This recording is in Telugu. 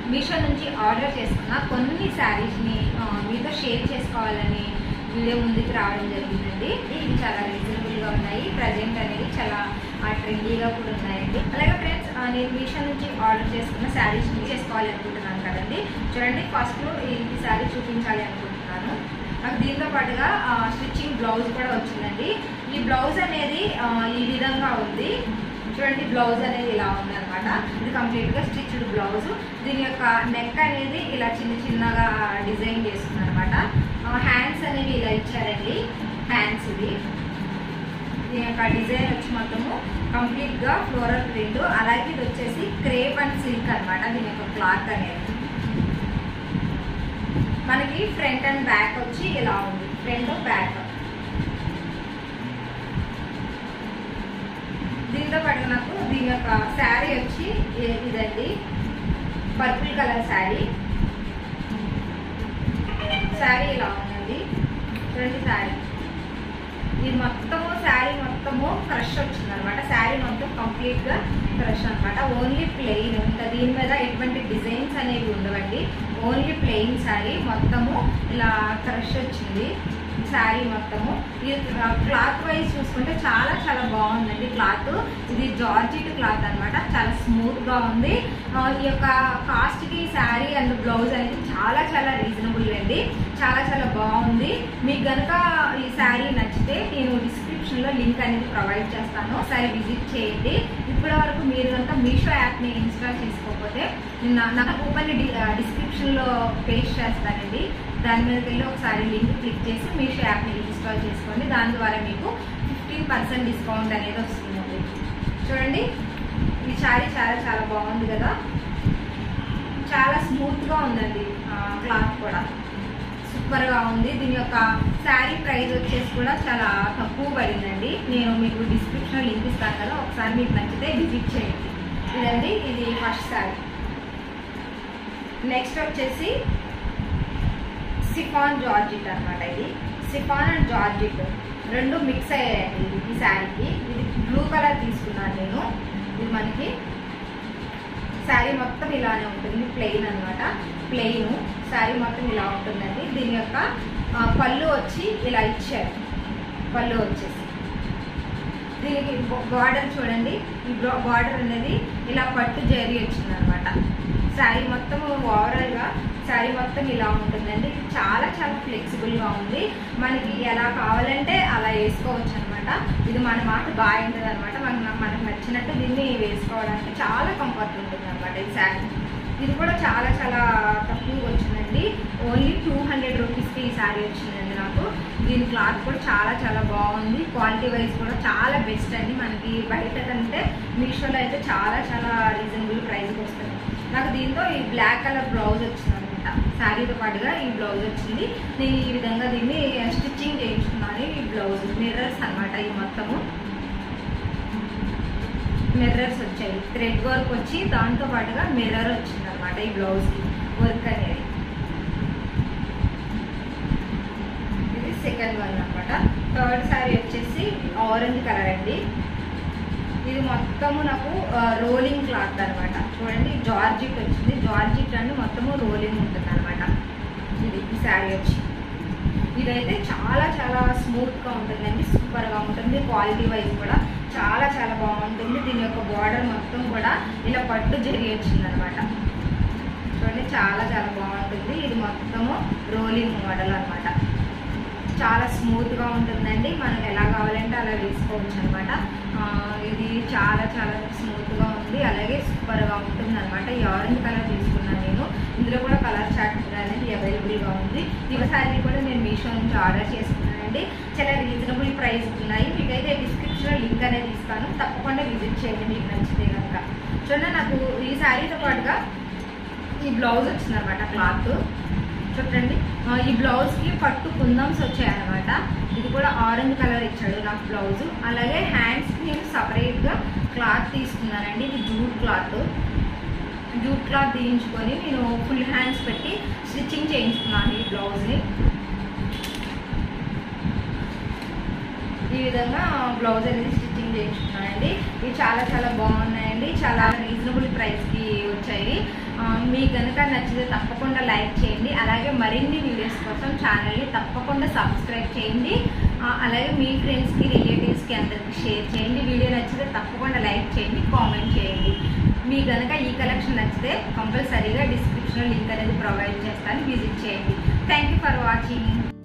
మీషో నుంచి ఆర్డర్ చేసుకున్న కొన్ని శారీస్ని మీతో షేర్ చేసుకోవాలని వీడియో ముందుకు రావడం జరిగిందండి ఇవి చాలా రీజనబుల్గా ఉన్నాయి ప్రజెంట్ అనేది చాలా ట్రెండీగా కూడా ఉన్నాయండి అలాగే ఫ్రెండ్స్ నేను మీషో నుంచి ఆర్డర్ చేసుకున్న శారీస్ చేసుకోవాలి అనుకుంటున్నాను కదండి చూడండి ఫస్ట్ ఈ శారీ చూపించాలి అనుకుంటున్నాను నాకు దీంతో పాటుగా స్టిచ్చింగ్ బ్లౌజ్ కూడా వచ్చిందండి ఈ బ్లౌజ్ అనేది ఆ, ఈ విధంగా ఉంది చూడండి బ్లౌజ్ అనేది ఇలా ఉంది అనమాట ఇది కంప్లీట్ గా స్టిచ్డ్ బ్లౌజ్ దీని యొక్క నెక్ అనేది ఇలా చిన్న చిన్నగా డిజైన్ చేస్తుంది అనమాట హ్యాండ్స్ అనేవి ఇలా ఇచ్చారండి హ్యాండ్స్ ఇది దీని యొక్క డిజైన్ వచ్చి మొత్తము కంప్లీట్ గా ఫ్లోరల్ ప్రింట్ అలాగే ఇది వచ్చేసి క్రేప్ అండ్ సిల్క్ అన్నమాట దీని యొక్క క్లాత్ అనేది మనకి ఫ్రంట్ అండ్ బ్యాక్ వచ్చి ఇలా ఉంది ఫ్రంట్ బ్యాక్ దీంతో పాటు నాకు దీని యొక్క శారీ వచ్చి ఇ- ఇదండి పర్పుల్ కలర్ శారీ శారీ ఇలా ఉందండి చూడండి శారీ ఇది మొత్తము శారీ మొత్తము క్రష్ వచ్చింది అనమాట శారీ మొత్తం కంప్లీట్ గా క్రష్ అనమాట ఓన్లీ ప్లెయిన్ ఇంకా దీని మీద ఎటువంటి డిజైన్స్ అనేవి ఉండవండి ఓన్లీ ప్లెయిన్ శారీ మొత్తము ఇలా క్రష్ వచ్చింది శారీ మొత్తము ఇది క్లాత్ వైజ్ చూసుకుంటే చాలా చాలా బాగుందండి క్లాత్ ఇది జార్జిట్ క్లాత్ అన్నమాట చాలా స్మూత్ గా ఉంది ఆ, ఈ యొక్క కాస్ట్ కి శారీ అండ్ బ్లౌజ్ అనేది చాలా చాలా రీజనబుల్ అండి చాలా చాలా బాగుంది మీకు గనుక ఈ శారీ నచ్చితే నేను డిస్క్రిప్షన్ లో లింక్ అనేది ప్రొవైడ్ చేస్తాను ఒకసారి విజిట్ చేయండి ఇప్పటి వరకు మీరు కనుక మీషో యాప్ ని ఇన్స్టాల్ చేసుకోకపోతే నేను నా- నా కూపన్ డిస్క్రిప్షన్ లో పేస్ట్ చేస్తానండి దాని మీదకి వెళ్ళి ఒకసారి లింక్ క్లిక్ చేసి మీషో యాప్ ని ఇన్స్టాల్ చేసుకోండి దాని ద్వారా మీకు ఫిఫ్టీన్ పర్సెంట్ డిస్కౌంట్ అనేది వస్తుందండి చూడండి ఈ శారీ చాలా చాలా బాగుంది కదా చాలా స్మూత్ గా ఉందండి క్లాత్ కూడా సూపర్ గా ఉంది దీని యొక్క శారీ ప్రైస్ వచ్చేసి కూడా చాలా తక్కువ పడిందండి నేను మీకు డిస్క్రిప్షన్ లింక్ ఇస్తాను కదా ఒకసారి మీకు నచ్చితే విజిట్ చేయండి ఇదండి ఇది ఫస్ట్ శారీ నెక్స్ట్ వచ్చేసి సిఫాన్ జార్జిట్ అన్నమాట ఇది సిఫాన్ అండ్ జార్జిట్ రెండు మిక్స్ అయ్యాయండి ఇది ఈ శారీకి ఇది బ్లూ కలర్ తీసుకున్నాను నేను ఇది మనకి శారీ మొత్తం ఇలానే ఉంటుంది ప్లెయిన్ అన్నమాట ప్లెయిన్ శారీ మొత్తం ఇలా ఉంటుందండి దీని యొక్క ఆ, పళ్ళు వచ్చి ఇలా ఇచ్చారు పళ్ళు వచ్చేసి దీనికి బార్డర్ చూడండి ఈ బార్డర్ అనేది ఇలా పట్టు జరి వచ్చింది అనమాట శారీ మొత్తం ఓవరాల్ గా శారీ మొత్తం ఇలా ఉంటుందండి ఇది చాలా చాలా ఫ్లెక్సిబుల్ గా ఉంది మనకి ఎలా కావాలంటే అలా వేసుకోవచ్చు అనమాట ఇది మన మాట బాగుంటుంది అనమాట మనకు మనకు నచ్చినట్టు దీన్ని వేసుకోవడానికి చాలా కంఫర్ట్ ఉంటుంది అనమాట ఈ శారీ ఇది కూడా చాలా చాలా తక్కువగా వచ్చిందండి ఓన్లీ టూ హండ్రెడ్ రూపీస్కి ఈ శారీ వచ్చిందండి నాకు దీని క్లాత్ కూడా చాలా చాలా బాగుంది క్వాలిటీ వైజ్ కూడా చాలా బెస్ట్ అండి మనకి బయట కంటే మీషోలో అయితే చాలా చాలా రీజనబుల్ ప్రైస్కి వస్తుంది నాకు దీంతో ఈ బ్లాక్ కలర్ బ్లౌజ్ వచ్చింది అనమాట శారీతో పాటుగా ఈ బ్లౌజ్ వచ్చింది నేను ఈ విధంగా దీన్ని స్టిచ్చింగ్ చేయించుకున్నాను ఈ బ్లౌజ్ మిర్రర్స్ అన్నమాట ఈ మొత్తము మిర్రర్స్ వచ్చాయి థ్రెడ్ వర్క్ వచ్చి దాంతో పాటుగా మిర్రర్ వచ్చింది అనమాట ఈ బ్లౌజ్ కి వర్క్ అనేది ఇది సెకండ్ వన్ అనమాట థర్డ్ శారీ వచ్చేసి ఆరెంజ్ కలర్ అండి ఇది మొత్తము నాకు రోలింగ్ క్లాత్ అన్నమాట చూడండి జార్జిట్ వచ్చింది జార్జిట్ అని మొత్తము రోలింగ్ ఉంటుంది అనమాట ఇది ఈ శారీ వచ్చి ఇదైతే చాలా చాలా స్మూత్ గా ఉంటుందండి సూపర్ గా ఉంటుంది క్వాలిటీ వైజ్ కూడా చాలా చాలా బాగుంటుంది దీని యొక్క బార్డర్ మొత్తం కూడా ఇలా పట్టు జరిగి వచ్చింది అనమాట చూడండి చాలా చాలా బాగుంటుంది ఇది మొత్తము రోలింగ్ మోడల్ అన్నమాట చాలా స్మూత్ గా ఉంటుందండి మనకు ఎలా కావాలంటే అలా వేసుకోవచ్చు అనమాట ఇది చాలా చాలా స్మూత్ గా ఉంది అలాగే సూపర్ గా ఉంటుంది అనమాట ఈ ఆరెంజ్ కలర్ తీసుకున్నాను నేను ఇందులో కూడా కలర్ చార్ట్ అనేది అవైలబుల్ గా ఉంది ఈ శారీ కూడా నేను మీషో నుంచి ఆర్డర్ చేసుకున్నానండి చాలా రీజనబుల్ ప్రైస్ ఉన్నాయి మీకైతే డిస్క్రిప్షన్ లో లింక్ అనేది ఇస్తాను తప్పకుండా విజిట్ చేయండి మీకు నచ్చితే కనుక చూడండి నాకు ఈ శారీతో పాటుగా ఈ బ్లౌజ్ వచ్చిందనమాట క్లాత్ చూడండి ఆ, ఈ బ్లౌజ్ కి పట్టు కుందమ్స్ వచ్చాయన్నమాట ఇది కూడా ఆరెంజ్ కలర్ ఇచ్చాడు నాకు బ్లౌజ్ అలాగే హ్యాండ్స్ కి నేను సపరేట్ గా క్లాత్ తీసుకున్నానండి ఇది జూట్ క్లాత్ జూట్ క్లాత్ తీయించుకొని నేను ఫుల్ హ్యాండ్స్ పెట్టి స్టిచ్చింగ్ చేయించుకున్నాను ఈ బ్లౌజ్ ని ఈ విధంగా బ్లౌజ్ అనేది స్టిచ్చింగ్ చేయించుకున్నానండి ఇవి చాలా చాలా బాగున్నాయండి చాలా రీజనబుల్ ప్రైస్కి వచ్చాయి ఆ, మీకు కనుక నచ్చితే తప్పకుండా లైక్ చేయండి అలాగే మరిన్ని వీడియోస్ కోసం ఛానల్ని తప్పకుండా సబ్స్క్రైబ్ చేయండి ఆ, అలాగే మీ ఫ్రెండ్స్కి రిలేటివ్స్కి అందరికి షేర్ చేయండి వీడియో నచ్చితే తప్పకుండా లైక్ చేయండి కామెంట్ చేయండి మీ కనుక ఈ కలెక్షన్ నచ్చితే కంపల్సరీగా డిస్క్రిప్షన్లో లింక్ అనేది ప్రొవైడ్ చేస్తాను విజిట్ చేయండి థ్యాంక్ యూ ఫర్ వాచింగ్